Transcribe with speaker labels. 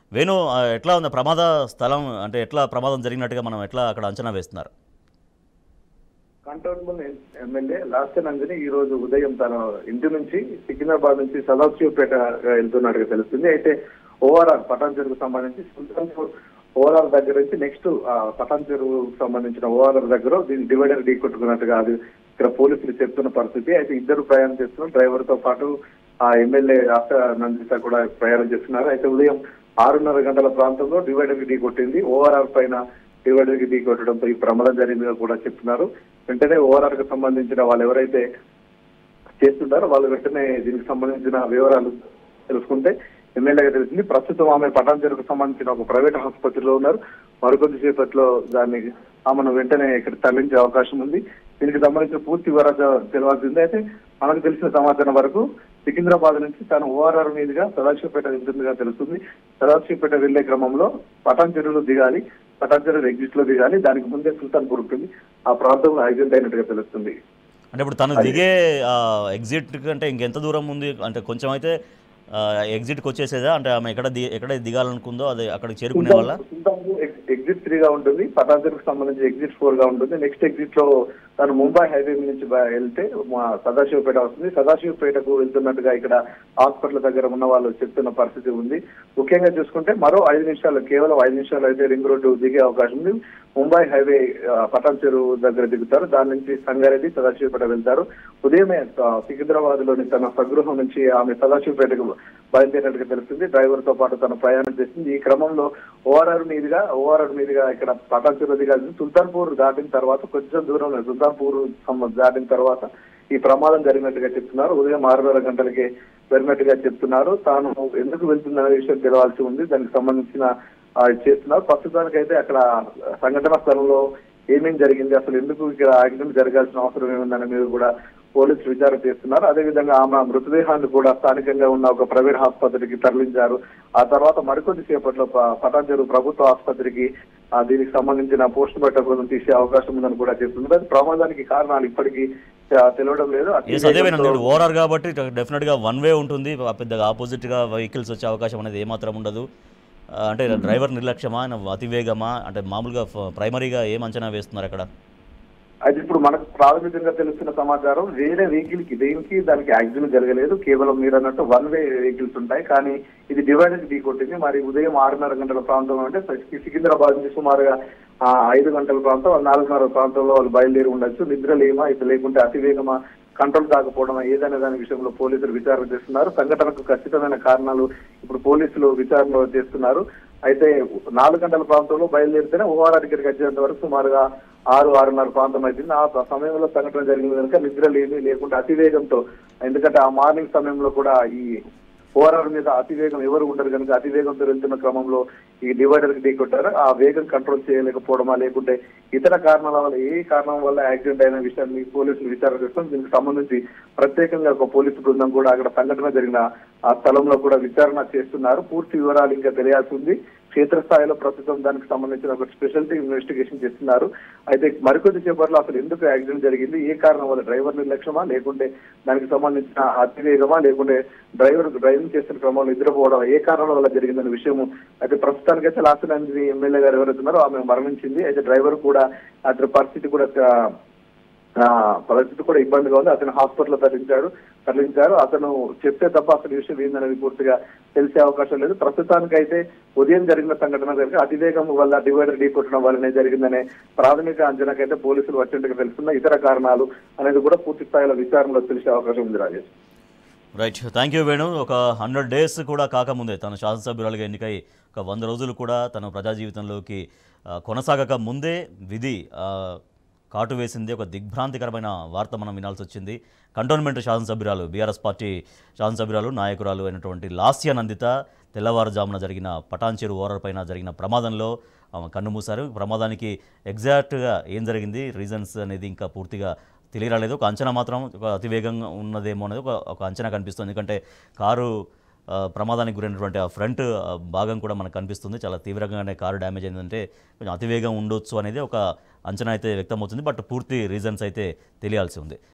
Speaker 1: వేణు ఆ, ఎట్లా ఉంది ప్రమాద స్థలం అంటే ఎట్లా ప్రమాదం జరిగినట్టుగా మనం ఎట్లా అక్కడ అంచనా వేస్తున్నారు
Speaker 2: కంటోన్మెంట్ ఎమ్మెల్యే లాస్ట్ నందిని ఈ రోజు ఉదయం తన ఇంటి నుంచి సికింద్రాబాద్ నుంచి సదాశివపేట వెళ్తున్నట్టుగా తెలుస్తుంది అయితే ఓఆర్ఆర్ పటాన్ చెరువుకు సంబంధించి సుల్తాన్పూర్ ఓఆర్ఆర్ దగ్గర నుంచి నెక్స్ట్ పటాన్ చెరువుకు సంబంధించిన ఓఆర్ఆర్ దగ్గర దీన్ని డివైడర్ ఢీ కొట్టుకున్నట్టుగా అది ఇక్కడ పోలీసులు చెప్తున్న పరిస్థితి అయితే ఇద్దరు ప్రయాణం చేస్తున్నారు డ్రైవర్ తో పాటు ఆ ఎమ్మెల్యే రాష్ట్ర నందిత కూడా ప్రయాణం చేస్తున్నారు అయితే ఉదయం ఆరున్నర గంటల ప్రాంతంలో డివైడర్ ఢీ కొట్టింది ఓఆర్ఆర్ పైన డివైడర్ ఢీ కొట్టడంతో ఈ ప్రమాదం జరిగిందిగా కూడా చెప్తున్నారు వెంటనే ఓఆర్ఆర్ కు సంబంధించిన వాళ్ళు ఎవరైతే చేస్తున్నారో వాళ్ళు వెంటనే దీనికి సంబంధించిన వివరాలు తెలుసుకుంటే ఎమ్మెల్యేగా తెలిసింది ప్రస్తుతం ఆమె పటాన్చెరుకు సంబంధించిన ఒక ప్రైవేట్ ఆసుపత్రిలో ఉన్నారు మరికొద్ది సేపట్లో దాన్ని ఆమెను వెంటనే ఇక్కడ తరలించే అవకాశం ఉంది దీనికి సంబంధించిన పూర్తి వివరాలు తెలియాల్సింది అయితే మనకు తెలిసిన సమాచారం వరకు సికింద్రాబాద్ నుంచి తాను ఓఆర్ఆర్ మీదుగా సదాశివపేట వెళ్తుందిగా తెలుస్తుంది సదాశివపేట వెళ్లే క్రమంలో పటాన్ చెరువులో దిగాలి పటాన్ చెరువు ఎగ్జిట్ లో దిగాలి దానికి ముందే సుల్తాన్పూర్ ఉంటుంది ఆ ప్రాంతంలో యాక్సిడెంట్ అయినట్టుగా తెలుస్తుంది
Speaker 1: అంటే ఇప్పుడు తను దిగే ఎగ్జిట్ కంటే ఇంకెంత దూరం ఉంది అంటే కొంచెం అయితే ఎగ్జిట్కి వచ్చేసేదా అంటే ఆమె ఎక్కడ ది ఎక్కడ దిగాలనుకుందో అది అక్కడికి చేరుకునే వల్ల
Speaker 2: సుల్తాన్పూర్ ఎగ్జిట్ త్రీ గా ఉంటుంది పటాన్చెరుకు సంబంధించి ఎగ్జిట్ ఫోర్ గా ఉంటుంది నెక్స్ట్ ఎగ్జిట్ లో తను ముంబై హైవే నుంచి బ- వెళ్తే మా సదాశివపేట వస్తుంది సదాశివపేటకు వెళ్తున్నట్టుగా ఇక్కడ హాస్పిటల్ దగ్గర ఉన్న వాళ్ళు చెప్తున్న పరిస్థితి ఉంది ముఖ్యంగా చూసుకుంటే మరో ఐదు నిమిషాలు కేవలం ఐదు నిమిషాలు అయితే రింగ్ రోడ్డు దిగే అవకాశం ఉంది ముంబై హైవే ఆ, పటాన్ చెరువు దగ్గర దిగుతారు దాని నుంచి సంగారెడ్డి సదాశివపేట వెళ్తారు ఉదయమే ఆ, సికింద్రాబాద్ లోని తన స్వగృహం నుంచి ఆమె సదాశివపేటకు బయలుదేరినట్టుగా తెలుస్తుంది డ్రైవర్ తో పాటు తన ప్రయాణం చేసింది ఈ క్రమంలో ఓఆర్ఆర్ మీదుగా ఓఆర్ఆర్ మీదుగా ఇక్కడ పటాన్ చెరువు దిగాల్సింది సుల్తాన్పూర్ దాటిన తర్వాత కొంచెం దూరంలో సుల్తాన్పూర్ సంబ- దాటిన తర్వాత ఈ ప్రమాదం జరిగినట్టుగా చెప్తున్నారు ఉదయం ఆరున్నర గంటలకి జరిగినట్టుగా చెప్తున్నారు తాను ఎందుకు వెళ్తుందనే విషయం తెలవాల్సి ఉంది దానికి సంబంధించిన ఆ, చేస్తున్నారు ప్రస్తుతానికైతే అక్కడ సంఘటన స్థలంలో ఏమేం జరిగింది అసలు ఎందుకు ఇక్కడ యాక్సిడెంట్ జరగాల్సిన అవసరం ఏముందని మీరు కూడా పోలీసులు విచారణ చేస్తున్నారు అదేవిధంగా ఆమె మృతదేహాన్ని కూడా స్థానికంగా ఉన్న ఒక ప్రైవేట్ ఆసుపత్రికి తరలించారు ఆ తర్వాత మరికొద్ది సేపట్లో ప- పటాన్చెరు ప్రభుత్వ ఆసుపత్రికి ఆ, దీనికి సంబంధించిన పోస్ట్ మార్టం బృందం తీసే అవకాశం ఉందని కూడా చెప్తున్నారు అది ప్రమాదానికి కారణాలు ఇప్పటికీ ఆ, తెలియడం లేదు అతి
Speaker 1: ఎస్ అదే
Speaker 2: వేగంతో-
Speaker 1: వేణు ఓఆర్ఆర్ కాబట్టి డెఫినెట్గా వన్ వే ఉంటుంది పెద్దగా ఆపోజిట్గా వెహికల్స్ వచ్చే అవకాశం అనేది ఏమాత్రం ఉండదు ఆ, అంటే డ్రైవర్ నిర్లక్ష్యమా ఆయన అతివేగమా అంటే మామూలుగా ఫ- ప్రైమరీగా ఏం అంచనా వేస్తున్నారు అక్కడ
Speaker 2: అయితే ఇప్పుడు మనకు ప్రాథమికంగా తెలుస్తున్న సమాచారం వేరే వెహికల్ కి దేనికి దానికి యాక్సిడెంట్ జరగలేదు కేవలం మీరు అన్నట్టు వన్ వే వెహికల్స్ ఉంటాయి కానీ ఇది డివైడర్ ఢీ కొట్టింది మరి ఉదయం ఆరున్నర గంటల ప్రాంతంలో అంటే సి- సికింద్రాబాద్ నుంచి సుమారుగా ఆ, ఐదు గంటల ప్రాంతం నాలుగున్నర ప్రాంతంలో వాళ్ళు బయలుదేరి ఉండొచ్చు నిద్ర లేమా ఇది లేకుంటే అతివేగమా కంట్రోల్ కాకపోవడం ఏదైనా దాని విషయంలో పోలీసులు విచారణ చేస్తున్నారు సంఘటనకు ఖచ్చితమైన కారణాలు ఇప్పుడు పోలీసులు విచారణ చేస్తున్నారు అయితే నాలుగు గంటల ప్రాంతంలో బయలుదేరితేనే ఓఆర్ఆర్ దగ్గరికి వచ్చేంత వరకు సుమారుగా ఆరు ఆరున్నర ప్రాంతం అవుతుంది ఆ సమయంలో సంఘటన జరిగింది కనుక నిద్ర లేదు లేకుంటే అతివేగంతో ఎందుకంటే ఆ మార్నింగ్ సమయంలో కూడా ఈ ఓఆర్ఆర్ మీద అతివేగం ఎవరు ఉండరు కనుక అతివేగంతో వెళ్తున్న క్రమంలో ఈ డివైడర్ కి ఢీకొట్టారు ఆ వేగం కంట్రోల్ చేయలేకపోవడమా లేకుంటే ఇతర కారణాల వల్ల ఏ కారణం వల్ల యాక్సిడెంట్ అయిన విషయాన్ని పోలీసులు విచారణ చేస్తాం దీనికి సంబంధించి ప్రత్యేకంగా ఒక పోలీసు బృందం కూడా అక్కడ సంఘటన జరిగిన ఆ స్థలంలో కూడా విచారణ చేస్తున్నారు పూర్తి వివరాలు ఇంకా తెలియాల్సి ఉంది క్షేత్రస్థాయిలో ప్రస్తుతం దానికి సంబంధించిన ఒక స్పెషాలిటీ ఇన్వెస్టిగేషన్ చేస్తున్నారు అయితే మరికొద్ది సేపట్లో అసలు ఎందుకు యాక్సిడెంట్ జరిగింది ఏ కారణం వల్ల డ్రైవర్ నిర్లక్ష్యమా లేకుంటే దానికి సంబంధించిన అతివేగమా లేకుంటే డ్రైవర్ డ్రైవింగ్ చేస్తున్న క్రమంలో నిద్రపోవడం ఏ కారణం వల్ల జరిగిందనే విషయం అయితే ప్రస్తుతానికైతే లాస్ట్ నంది ఎమ్మెల్యే గారు ఎవరైతున్నారో ఆమె మరణించింది అయితే డ్రైవర్ కూడా అతని పరిస్థితి కూడా ఆ, ఆ, పరిస్థితి కూడా ఇబ్బందిగా ఉంది అతను హాస్పిటల్ తరలించాడు తరలించారు అతను చెప్తే తప్ప అసలు ఈ విషయం ఏందనేది పూర్తిగా తెలిసే అవకాశం లేదు ప్రస్తుతానికైతే ఉదయం జరిగిన సంఘటన కనుక అతివేగం వల్ల డివైడర్ ఢీ కొట్టడం వల్లనే జరిగిందనే ప్రాథమిక అంచనాకైతే పోలీసులు వచ్చినట్టుగా తెలుస్తున్న ఇతర కారణాలు అనేది కూడా పూర్తి స్థాయిలో విచారణలో తెలిసే అవకాశం ఉంది Rajesh
Speaker 1: right thank you Venu ఒక హండ్రెడ్ డేస్ కూడా కాకముందే తను శాసనసభ్యురాలుగా ఎన్నికై ఒక వంద రోజులు కూడా తను ప్రజా జీవితంలోకి ఆ, కొనసాగక ముందే విధి ఆ, కాటు వేసింది ఒక దిగ్భ్రాంతికరమైన వార్త మనం వినాల్సి వచ్చింది కంటోన్మెంట్ శాసనసభ్యురాలు బీఆర్ఎస్ పార్టీ శాసనసభ్యురాలు నాయకురాలు అయినటువంటి లాస్య నందిత తెల్లవారుజామున జరిగిన పటాన్చెరు ఓరర్ పైన జరిగిన ప్రమాదంలో ఆమె కన్నుమూశారు ప్రమాదానికి ఎగ్జాక్ట్గా ఏం జరిగింది రీజన్స్ అనేది ఇంకా పూర్తిగా తెలియరాలేదు ఒక అంచనా మాత్రం ఒక అతివేగంగా ఉన్నదేమో అనేది ఒక ఒక అంచనా కనిపిస్తుంది ఎందుకంటే కారు ఆ, ప్రమాదానికి గురైనటువంటి ఆ ఫ్రంట్ ఆ, భాగం కూడా మనకు కనిపిస్తుంది చాలా తీవ్రంగానే కారు డ్యామేజ్ అయిందంటే కొంచెం అతివేగం ఉండొచ్చు అనేది ఒక అంచనా అయితే వ్యక్తమవుతుంది బట్ పూర్తి రీజన్స్ అయితే తెలియాల్సి ఉంది